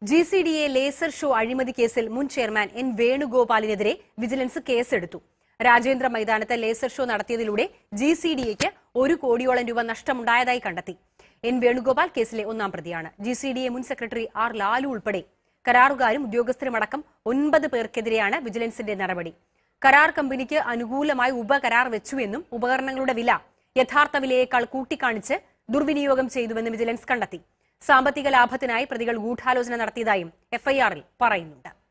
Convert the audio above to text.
G C D A laser show അഴിമതി കേസിൽ മുൻ ചെയർമാൻ എൻ വേണുഗോപാലിനെതിരെ വിജിലൻസ് കേസെടുത്തു രാജേന്ദ്ര മൈതാനത്ത് ലേസർ ഷോ നടത്തിയതിലൂടെ ജി സി ഡി എക്ക് ഒരു കോടിയോളം രൂപ നഷ്ടമുണ്ടായതായി കണ്ടെത്തി എൻ വേണുഗോപാൽ കേസിലെ ഒന്നാം പ്രതിയാണ് ജി സി ഡി എ മുൻ സെക്രട്ടറി ആർ ലാലു ഉൾപ്പെടെ കരാറുകാരും ഉദ്യോഗസ്ഥരുമടക്കം ഒൻപത് പേർക്കെതിരെയാണ് വിജിലൻസിന്റെ നടപടി കരാർ കമ്പനിക്ക് അനുകൂലമായി ഉപകരാർ വെച്ചുവെന്നും ഉപകരണങ്ങളുടെ വില യഥാർത്ഥ വിലയേക്കാൾ കൂട്ടിക്കാണിച്ച് ദുർവിനിയോഗം ചെയ്തുവെന്ന് വിജിലൻസ് കണ്ടെത്തി സാമ്പത്തിക ലാഭത്തിനായി പ്രതികൾ ഗൂഢാലോചന നടത്തിയതായും എഫ്ഐആറിൽ പറയുന്നുണ്ട്